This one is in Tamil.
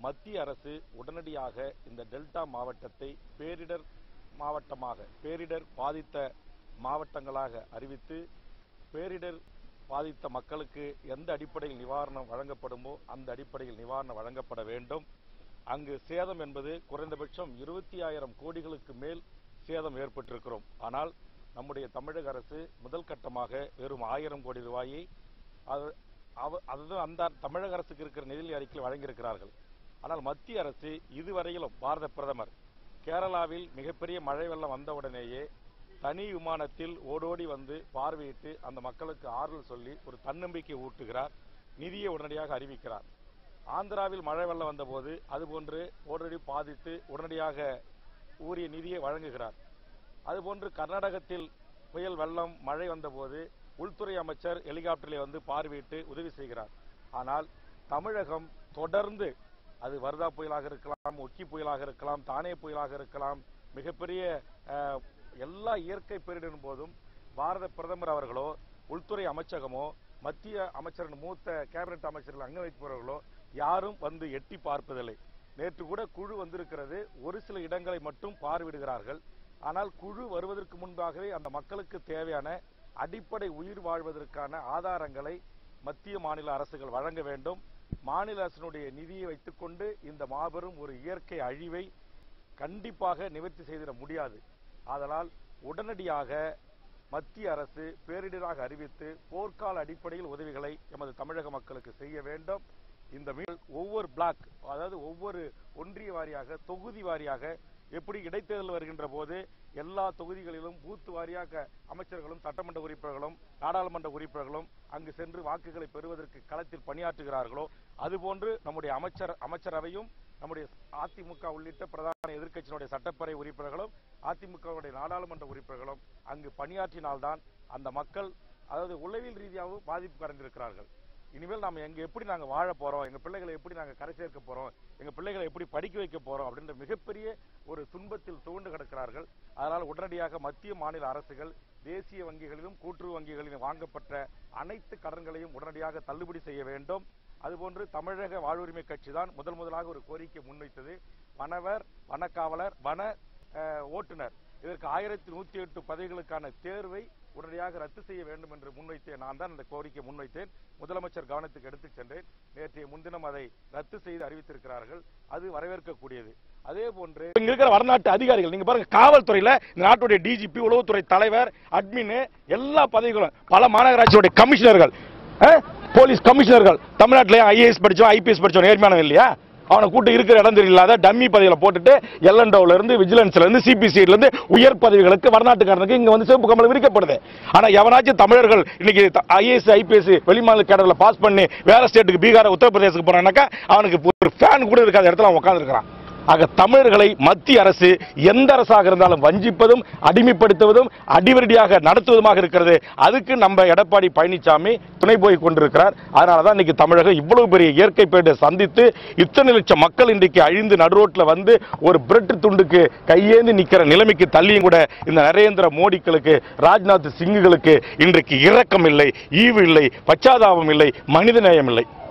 மத்திய அரசு உடனடியாக இந்த டெல்டா மாவட்டத்தை பேரிடர் மாவட்டமாக பேரிடர் பாதித்த மாவட்டங்களாக அறிவித்து பேரிடர் பாதித்த மக்களுக்கு எந்த அடிப்படையில் நிவாரணம் வழங்கப்படுமோ அந்த அடிப்படையில் நிவாரணம் வழங்கப்பட வேண்டும் அங்கு சேதம் என்பது குறைந்தபட்சம் இருபத்தி ஆயிரம் கோடிகளுக்கு மேல் சேதம் ஏற்பட்டிருக்கிறோம் ஆனால் நம்முடைய தமிழக அரசு முதல் கட்டமாக வெறும் ஆயிரம் கோடி ரூபாயை அது அவ- அதுதான் அந்த தமிழக அரசுக்கு இருக்கிற நிதி அறிக்கையில் வழங்கியிருக்கிறார்கள் ஆனால் மத்திய அரசு இதுவரையிலும் பாரத பிரதமர் கேரளாவில் மிகப்பெரிய மழை வெள்ளம் வந்தவுடனேயே தனி விமானத்தில் ஓடோடி வந்து பார்வையிட்டு அந்த மக்களுக்கு ஆறுதல் சொல்லி ஒரு தன்னம்பிக்கை ஊட்டுகிறார் நிதியை உடனடியாக அறிவிக்கிறார் ஆந்திராவில் மழை வெள்ளம் வந்தபோது அதுபோன்று ஓடோடி பாதித்து உடனடியாக உரிய நிதியை வழங்குகிறார் அதுபோன்று கர்நாடகத்தில் புயல் வெள்ளம் மழை வந்தபோது உள்துறை அமைச்சர் ஹெலிகாப்டரில் வந்து பார்வையிட்டு உதவி செய்கிறார் ஆனால் தமிழகம் தொடர்ந்து அது வர்தா புயலாக இருக்கலாம் ஒக்கி புயலாக இருக்கலாம் தானே புயலாக இருக்கலாம் மிகப்பெரிய அஹ், எல்லா இயற்கை பேரிடரின் போதும் பாரத பிரதமர் அவர்களோ உள்துறை அமைச்சகமோ மத்திய அமைச்சரின் மூத்த கேபினட் அமைச்சர்கள் அங்க வைப்பவர்களோ யாரும் வந்து எட்டி பார்ப்பதில்லை நேற்று கூட குழு வந்திருக்கிறது ஒரு சில இடங்களை மட்டும் பார்வையிடுகிறார்கள் ஆனால் குழு வருவதற்கு முன்பாகவே அந்த மக்களுக்கு தேவையான அடிப்படை உயிர் வாழ்வதற்கான ஆதாரங்களை மத்திய மாநில அரசுகள் வழங்க வேண்டும் மாநில அரசினுடைய நிதியை வைத்துக்கொண்டு இந்த மாபெரும் ஒரு இயற்கை அழிவை கண்டிப்பாக நிவர்த்தி செய்திட முடியாது ஆதலால் உடனடியாக மத்திய அரசு பேரிடராக அறிவித்து போர்க்கால அடிப்படையில் உதவிகளை எமது தமிழக மக்களுக்கு செய்ய வேண்டும் இந்த மீ- ஒவ்வொரு பிளாக் அதாவது ஒவ்வொரு ஒன்றிய வாரியாக தொகுதி வாரியாக எப்படி இடைத்தேர்தல் வருகின்ற போது எல்லா தொகுதிகளிலும் பூத்து வாரியாக அமைச்சர்களும் சட்டமன்ற உறுப்பினர்களும் நாடாளுமன்ற உறுப்பினர்களும் அங்கு சென்று வாக்குகளை பெறுவதற்கு களத்தில் பணியாற்றுகிறார்களோ அதுபோன்று நம்முடைய அமைச்சர் அமைச்சரவையும் நம்முடைய அதிமுக உள்ளிட்ட பிரதான எதிர்க்கட்சியினுடைய சட்டப்பேரவை உறுப்பினர்களும் அதிமுகவுடைய நாடாளுமன்ற உறுப்பினர்களும் அங்கு பணியாற்றினால்தான் அந்த மக்கள் அதாவது உளவியல் ரீதியாகவும் பாதிப்பு அடைந்திருக்கிறார்கள் இனிமேல் நாம எங்க எப்படி நாங்க வாழ போறோம் எங்க பிள்ளைகளை எப்படி நாங்க கரை சேர்க்க போறோம் எங்க பிள்ளைகளை எப்படி படிக்க வைக்க போறோம் அப்படின்ற மிகப்பெரிய ஒரு துன்பத்தில் துவண்டு கிடக்கிறார்கள் அதனால் உடனடியாக மத்திய மாநில அரசுகள் தேசிய வங்கிகளிலும் கூட்டுறவு வங்கிகளிலும் வாங்கப்பட்ட அனைத்து கடன்களையும் உடனடியாக தள்ளுபடி செய்ய வேண்டும் அதுபோன்று தமிழக வாழ்வுரிமை கட்சி தான் முதல் முதலாக ஒரு கோரிக்கை முன்வைத்தது வனவர் வனக்காவலர் வன அஹ், ஓட்டுநர் இதற்கு ஆயிரத்தி நூத்தி எட்டு பதவிகளுக்கான தேர்வை உடனடியாக ரத்து செய்ய வேண்டும் என்று முன்வைத்தேன் நான் தான் இந்த கோரிக்கை முன்வைத்தேன் முதலமைச்சர் கவனத்துக்கு எடுத்துச் சென்றேன் நேற்றைய முன்தினம் அதை ரத்து செய்து அறிவித்திருக்கிறார்கள் அது வரவேற்கக்கூடியது அதே போன்று இங்க இருக்கிற வடநாட்டு அதிகாரிகள் நீங்க பாருங்க காவல்துறையில இந்த நாட்டுடைய டிஜிபி உளவுத்துறை தலைவர் அட்மின் எல்லா பதவிகளும் பல மாநகராட்சியுடைய கமிஷனர்கள் அஹ், போலீஸ் கமிஷனர்கள் தமிழ்நாட்டிலே ஐஏஎஸ் படிச்சோம் ஐபிஎஸ் படிச்சோம் நேர்மையானவன் இல்லையா அவனை கூட்டு இருக்கிற இடம் தெரியலாத டம்மி பதவியில போட்டுட்டு எல்என்டோல இருந்து விஜிலன்ஸ்ல இருந்து சிபிசில இருந்து உயர் பதவிகளுக்கு வடநாட்டுக்காரனுக்கு இங்க வந்து சிவப்பு கம்பளம் விரிக்கப்படுது ஆனா எவனாச்சும் தமிழர்கள் இன்னைக்கு ஐஏஎஸ் ஐபிஎஸ் வெளிமாநில கேடர்ல பாஸ் பண்ணி வேற ஸ்டேட்டுக்கு பீகார் உத்தரப்பிரதேசத்துக்கு போறானாக்கா அவனுக்கு ஒரு ஃபேன் கூட இருக்காத இடத்துல அவன் உட்காந்துருக்கான் ஆக தமிழர்களை மத்திய அரசு எந்த அரசாக இருந்தாலும் வஞ்சிப்பதும் அடிமைப்படுத்துவதும் அடிவரடியாக நடத்துவதுமாக இருக்கிறது அதுக்கு நம்ம எடப்பாடி பழனிசாமி துணை போய் கொண்டிருக்கிறார் அதனால தான் இன்னைக்கு தமிழகம் இவ்வளவு பெரிய இயற்கை பேரிடரை சந்தித்து இத்தனை லட்சம் மக்கள் இன்றைக்கு அழிந்து நடுரோட்டில் வந்து ஒரு பிரெட் துண்டுக்கு கையேந்தி நிக்கிற நிலைமைக்கு தள்ளியும் கூட இந்த நரேந்திர மோடிகளுக்கு ராஜ்நாத் சிங்குகளுக்கு இன்றைக்கு இரக்கம் இல்லை ஈவு இல்லை பச்சாதாபம் இல்லை மனிதநேயம் இல்லை